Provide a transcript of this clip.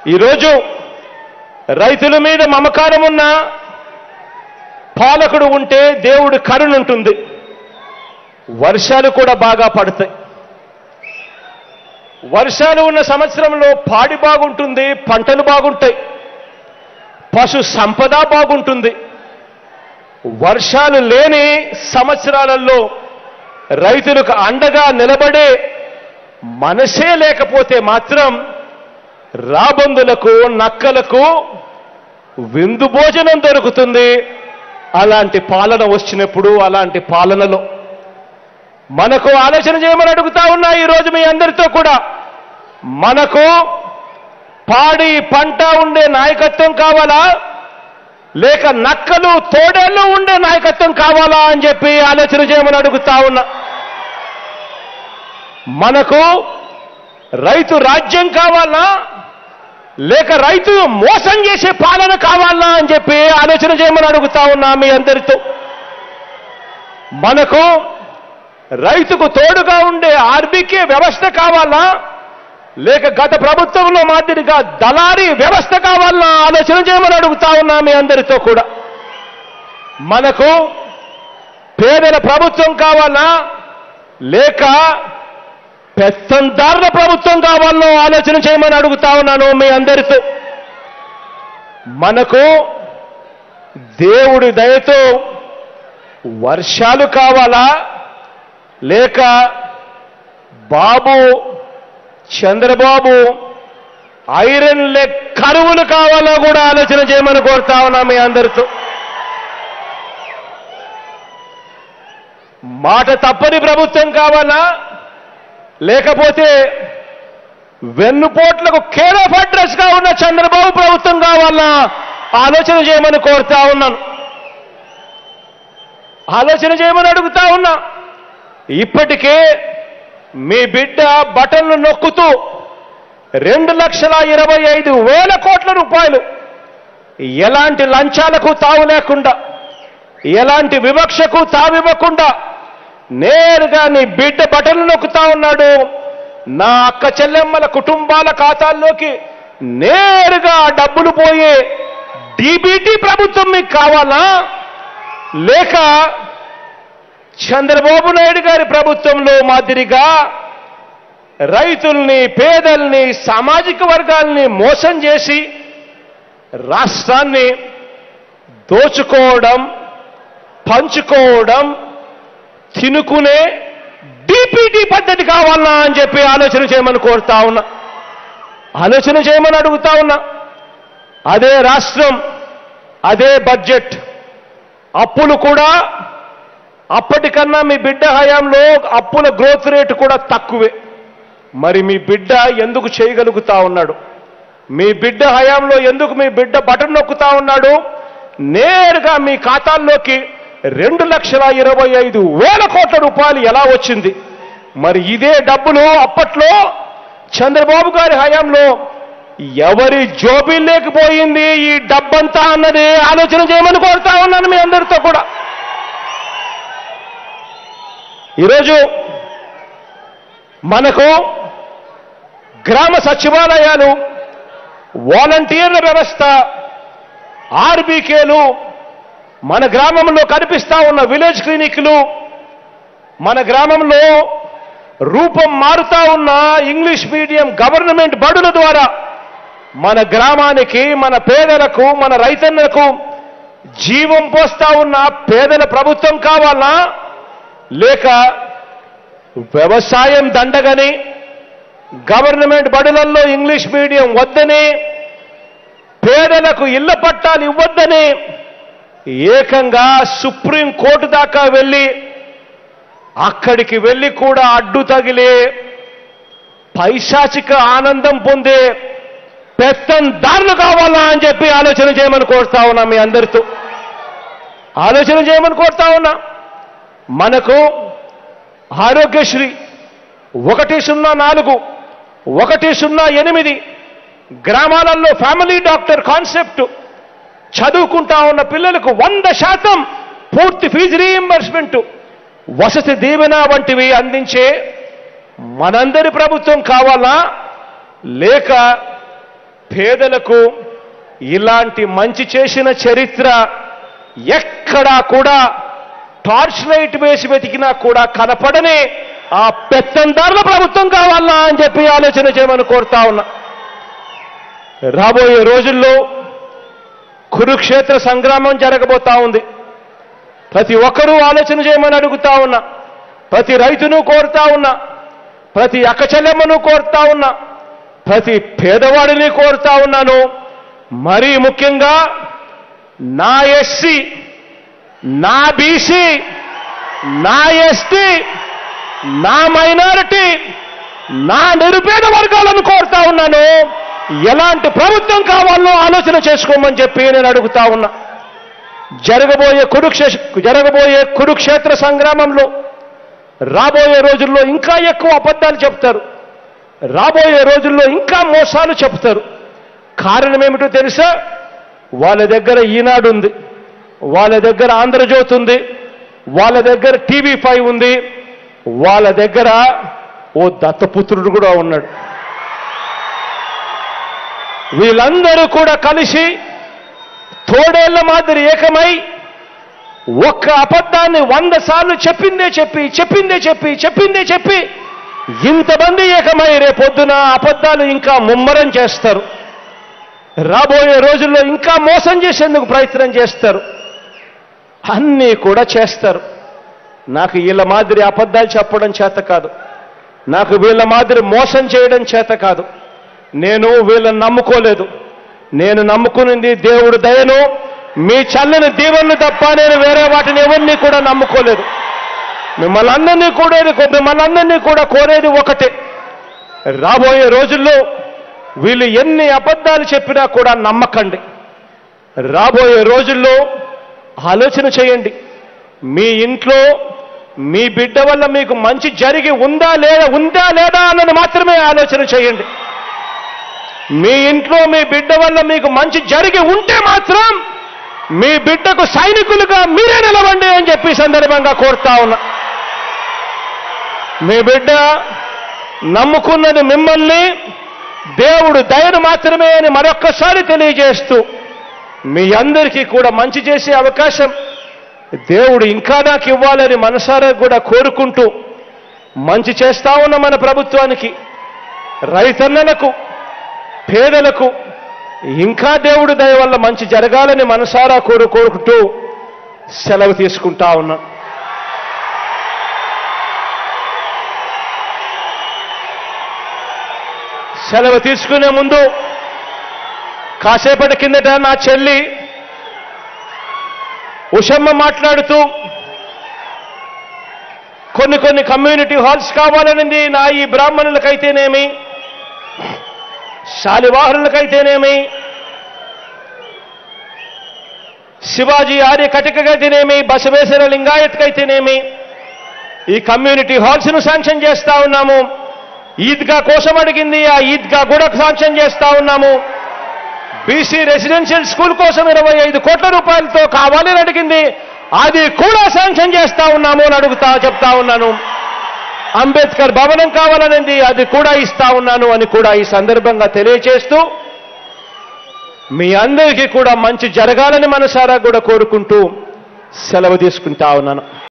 ఈరోజు రైతుల మీద మమకారం ఉన్న పాలకుడు ఉంటే దేవుడి కరుణ ఉంటుంది వర్షాలు కూడా బాగా పడతాయి వర్షాలు ఉన్న సంవత్సరంలో పాడి బాగుంటుంది పంటలు బాగుంటాయి పశు సంపద బాగుంటుంది వర్షాలు లేని సంవత్సరాలలో రైతులకు అండగా నిలబడే మనసే లేకపోతే మాత్రం రాబందులకు నక్కలకు విందు భోజనం దొరుకుతుంది అలాంటి పాలన వచ్చినప్పుడు అలాంటి పాలనలో మనకు ఆలోచన చేయమని అడుగుతా ఉన్నా ఈరోజు మీ అందరితో కూడా మనకు పాడి పంట ఉండే నాయకత్వం కావాలా లేక నక్కలు తోడేళ్ళు ఉండే నాయకత్వం కావాలా అని చెప్పి ఆలోచన చేయమని అడుగుతా ఉన్నా మనకు రైతు రాజ్యం కావాలా లేక రైతు మోసం చేసే పాలన కావాలా అని చెప్పి ఆలోచన చేయమని అడుగుతా ఉన్నా మీ అందరితో మనకు రైతుకు తోడుగా ఉండే ఆర్బీకే వ్యవస్థ కావాలా లేక గత ప్రభుత్వంలో మాదిరిగా దళారీ వ్యవస్థ కావాలన్నా ఆలోచన చేయమని అడుగుతా ఉన్నా మీ అందరితో కూడా మనకు పేదల ప్రభుత్వం కావాలా లేక పెత్తందారుల ప్రభుత్వం కావాలనో ఆలోచన చేయమని అడుగుతా ఉన్నాను మీ అందరితో మనకు దేవుడి దయతో వర్షాలు కావాలా లేక బాబు చంద్రబాబు ఐరన్ లెగ్ కరువులు కావాలో కూడా ఆలోచన చేయమని కోరుతా ఉన్నా మీ అందరితో మాట తప్పని ప్రభుత్వం కావాలా లేకపోతే వెన్నుపోట్లకు కేర్ ఆఫ్ అడ్రస్ గా ఉన్న చంద్రబాబు ప్రభుత్వం కావాలా ఆలోచన చేయమని కోరుతా ఉన్నాను ఆలోచన చేయమని అడుగుతా ఉన్నా ఇప్పటికే మీ బిడ్డ బటన్లు నొక్కుతూ రెండు లక్షల ఇరవై ఐదు వేల కోట్ల రూపాయలు ఎలాంటి లంచాలకు తావు లేకుండా ఎలాంటి వివక్షకు తావివ్వకుండా నేరుగా నీ బిడ్డ బటన్లు నొక్కుతా ఉన్నాడు నా అక్క చెల్లెమ్మల కుటుంబాల ఖాతాల్లోకి నేరుగా ఆ డబ్బులు పోయే డీబీటీ ప్రభుత్వం మీకు కావాలా లేక చంద్రబాబు నాయుడు గారి ప్రభుత్వంలో మాదిరిగా రైతుల్ని పేదల్ని సామాజిక వర్గాల్ని మోసం చేసి రాష్ట్రాన్ని దోచుకోవడం పంచుకోవడం తినుకునే డిపిటి పద్ధతి కావాలన్నా అని చెప్పి ఆలోచన చేయమని కోరుతా ఉన్నా ఆలోచన చేయమని అడుగుతా ఉన్నా అదే రాష్ట్రం అదే బడ్జెట్ అప్పులు కూడా అప్పటికన్నా మీ బిడ్డ హయాంలో అప్పుల గ్రోత్ రేటు కూడా తక్కువే మరి మీ బిడ్డ ఎందుకు చేయగలుగుతా ఉన్నాడు మీ బిడ్డ హయాంలో ఎందుకు మీ బిడ్డ బటన్ నొక్కుతా ఉన్నాడు నేరుగా మీ ఖాతాల్లోకి రెండు లక్షల ఇరవై ఐదు వేల కోట్ల రూపాయలు ఎలా వచ్చింది మరి ఇదే డబ్బులు అప్పట్లో చంద్రబాబు గారి హయాంలో ఎవరి జోబీ లేకపోయింది ఈ డబ్బంతా అన్నది ఆలోచన చేయమని కోరుతా ఉన్నాను మీ అందరితో కూడా ఈరోజు మనకు గ్రామ సచివాలయాలు వాలంటీర్ల వ్యవస్థ ఆర్బీకేలు మన గ్రామంలో కనిపిస్తా ఉన్న విలేజ్ క్లినిక్లు మన గ్రామంలో రూపం మారుతా ఉన్న ఇంగ్లీష్ మీడియం గవర్నమెంట్ బడుల ద్వారా మన గ్రామానికి మన పేదలకు మన రైతన్నలకు జీవం పోస్తా ఉన్న పేదల ప్రభుత్వం కావాలా లేక వ్యవసాయం దండగని గవర్నమెంట్ బడులలో ఇంగ్లీష్ మీడియం వద్దని పేదలకు ఇళ్ల పట్టాలు ఇవ్వద్దని ఏకంగా సుప్రీం కోర్టు దాకా వెళ్ళి అక్కడికి వెళ్ళి కూడా అడ్డు తగిలే పైశాచిక ఆనందం పొందే పెత్తందారులు కావాలా అని చెప్పి ఆలోచన చేయమని కోరుతా ఉన్నా మీ అందరితో ఆలోచన చేయమని కోరుతా ఉన్నా మనకు ఆరోగ్యశ్రీ ఒకటి సున్నా నాలుగు ఒకటి సున్నా ఎనిమిది గ్రామాలలో ఫ్యామిలీ డాక్టర్ కాన్సెప్ట్ చదువుకుంటా ఉన్న పిల్లలకు వంద శాతం పూర్తి ఫీజు రీఎంబర్స్మెంట్ వసతి దీవెన వంటివి అందించే మనందరి ప్రభుత్వం కావాలా లేక పేదలకు ఇలాంటి మంచి చేసిన చరిత్ర ఎక్కడా కూడా టార్చ్ లైట్ వేసి వెతికినా కూడా కనపడని ఆ పెత్తందారుల ప్రభుత్వం కావాలా అని చెప్పి ఆలోచన చేయమని కోరుతా ఉన్నా రాబోయే రోజుల్లో కురుక్షేత్ర సంగ్రామం జరగబోతా ఉంది ప్రతి ఒక్కరూ ఆలోచన చేయమని అడుగుతా ఉన్నా ప్రతి రైతును కోరుతా ఉన్నా ప్రతి అక్కచెల్లెమ్మను కోరుతా ఉన్నా ప్రతి పేదవాడిని కోరుతా ఉన్నాను మరీ ముఖ్యంగా నా ఎస్సీ నా బీసీ నా ఎస్టీ నా మైనారిటీ నా నిరుపేద వర్గాలను కోరుతా ఉన్నాను ఎలాంటి ప్రభుత్వం కావాలో ఆలోచన చేసుకోమని చెప్పి నేను అడుగుతా ఉన్నా జరగబోయే కురుక్షే జరగబోయే కురుక్షేత్ర సంగ్రామంలో రాబోయే రోజుల్లో ఇంకా ఎక్కువ అబద్ధాలు చెప్తారు రాబోయే రోజుల్లో ఇంకా మోసాలు చెప్తారు కారణం ఏమిటో తెలుసా వాళ్ళ దగ్గర ఈనాడు ఉంది వాళ్ళ దగ్గర ఆంధ్రజ్యోతి ఉంది వాళ్ళ దగ్గర టీవీ ఫైవ్ ఉంది వాళ్ళ దగ్గర ఓ దత్తపుత్రుడు కూడా ఉన్నాడు వీళ్ళందరూ కూడా కలిసి తోడేళ్ల మాదిరి ఏకమై ఒక్క అబద్ధాన్ని వంద సార్లు చెప్పిందే చెప్పి చెప్పిందే చెప్పి చెప్పిందే చెప్పి ఇంతమంది ఏకమై రేపొద్దున అబద్ధాలు ఇంకా ముమ్మరం చేస్తారు రాబోయే రోజుల్లో ఇంకా మోసం చేసేందుకు ప్రయత్నం చేస్తారు అన్నీ కూడా చేస్తారు నాకు వీళ్ళ మాదిరి అబద్ధాలు చెప్పడం చేత కాదు నాకు వీళ్ళ మాదిరి మోసం చేయడం చేత కాదు నేను వీళ్ళని నమ్ముకోలేదు నేను నమ్ముకునింది దేవుడు దయను మీ చల్లని దీవెనలు తప్ప నేను వేరే వాటిని ఎవరిని కూడా నమ్ముకోలేదు మిమ్మల్ని అందరినీ కూడా మిమ్మల్ని అందరినీ కూడా కోరేది ఒకటే రాబోయే రోజుల్లో వీళ్ళు ఎన్ని అబద్ధాలు చెప్పినా కూడా నమ్మకండి రాబోయే రోజుల్లో ఆలోచన చేయండి మీ ఇంట్లో మీ బిడ్డ వల్ల మీకు మంచి జరిగి ఉందా లేదా ఉందా లేదా అన్నది మాత్రమే ఆలోచన చేయండి మీ ఇంట్లో మీ బిడ్డ వల్ల మీకు మంచి జరిగి ఉంటే మాత్రం మీ బిడ్డకు సైనికులుగా మీరే నిలవండి అని చెప్పి ఈ సందర్భంగా కోరుతా ఉన్నా మీ బిడ్డ నమ్ముకున్నది మిమ్మల్ని దేవుడు దయను మాత్రమే అని మరొక్కసారి తెలియజేస్తూ మీ అందరికీ కూడా మంచి చేసే అవకాశం దేవుడు ఇంకా నాకు ఇవ్వాలని మనసారా కూడా కోరుకుంటూ మంచి చేస్తా ఉన్న మన ప్రభుత్వానికి రైతన్నలకు పేదలకు ఇంకా దేవుడు దయ వల్ల మంచి జరగాలని మనసారా కోరు కోరుకుంటూ సెలవు తీసుకుంటా ఉన్నా సెలవు తీసుకునే ముందు కాసేపటి కిందట నా చెల్లి ఉషమ్మ మాట్లాడుతూ కొన్ని కొన్ని కమ్యూనిటీ హాల్స్ కావాలనింది నా ఈ బ్రాహ్మణులకైతేనేమి శాలివాహనులకైతేనేమి శివాజీ ఆర్య కటికగైతేనేమి బసవేశ్వర లింగాయత్కైతేనేమి ఈ కమ్యూనిటీ హాల్స్ ను శాంక్షన్ చేస్తా ఉన్నాము ఈద్గా కోసం అడిగింది ఆ ఈద్గా కూడా శాంక్షన్ చేస్తా ఉన్నాము బీసీ రెసిడెన్షియల్ స్కూల్ కోసం ఇరవై ఐదు కోట్ల రూపాయలతో కావాలని అడిగింది అది కూడా శాంక్షన్ చేస్తా ఉన్నాము అని అడుగుతా చెప్తా ఉన్నాను అంబేద్కర్ భవనం కావాలనింది అది కూడా ఇస్తా ఉన్నాను అని కూడా ఈ సందర్భంగా తెలియచేస్తూ మీ అందరికీ కూడా మంచి జరగాలని మనసారా కూడా కోరుకుంటూ సెలవు తీసుకుంటా ఉన్నాను